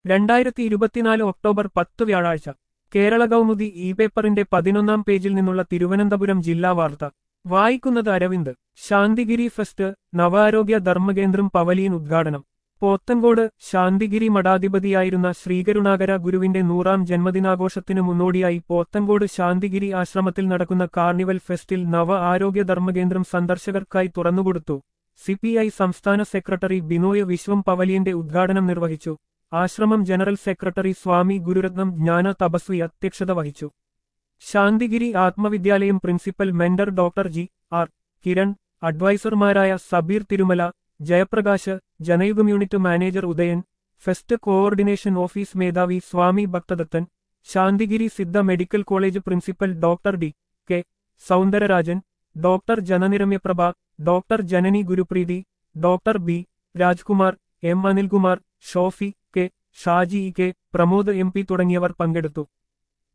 രണ്ടായിരത്തി ഇരുപത്തിനാല് ഒക്ടോബർ പത്ത് വ്യാഴാഴ്ച കേരള കൗമുദി ഇ പേപ്പറിന്റെ പതിനൊന്നാം പേജിൽ നിന്നുള്ള തിരുവനന്തപുരം ജില്ലാ വാർത്ത വായിക്കുന്നത് അരവിന്ദ് ശാന്തിഗിരി ഫെസ്റ്റ് നവാരോഗ്യ ധർമ്മകേന്ദ്രം പവലിയൻ ഉദ്ഘാടനം പോത്തൻകോട് ശാന്തിഗിരി മഠാധിപതിയായിരുന്ന ശ്രീകരുണാകര ഗുരുവിന്റെ നൂറാം ജന്മദിനാഘോഷത്തിനു മുന്നോടിയായി പോത്തൻകോട് ശാന്തിഗിരി ആശ്രമത്തിൽ നടക്കുന്ന കാർണിവൽ ഫെസ്റ്റിൽ നവ ആരോഗ്യ ധർമ്മകേന്ദ്രം സന്ദർശകർക്കായി തുറന്നുകൊടുത്തു സിപിഐ സംസ്ഥാന സെക്രട്ടറി ബിനോയ് വിശ്വം പവലിയന്റെ ഉദ്ഘാടനം നിർവഹിച്ചു ആശ്രമം ജനറൽ സെക്രട്ടറി സ്വാമി ഗുരുരത്നം ജ്ഞാന തപസ്വി അധ്യക്ഷത വഹിച്ചു ശാന്തിഗിരി ആത്മവിദ്യാലയം principal mentor doctor G R Kiran അഡ്വൈസർമാരായ Sabeer Thirumala Jayaprakash Janayugom unit manager Udayan fest coordination office മേധാവി Swami Bhakthadathan Santhigiri Siddha medical college principal doctor D K Soundararajan doctor Jananiramyaprabha doctor Janani Gurupreethi doctor B Rajkumar M Anilkumar Shofi K Shaji E K Pramod M P തുടങ്ങിയവർ പങ്കെടുത്തു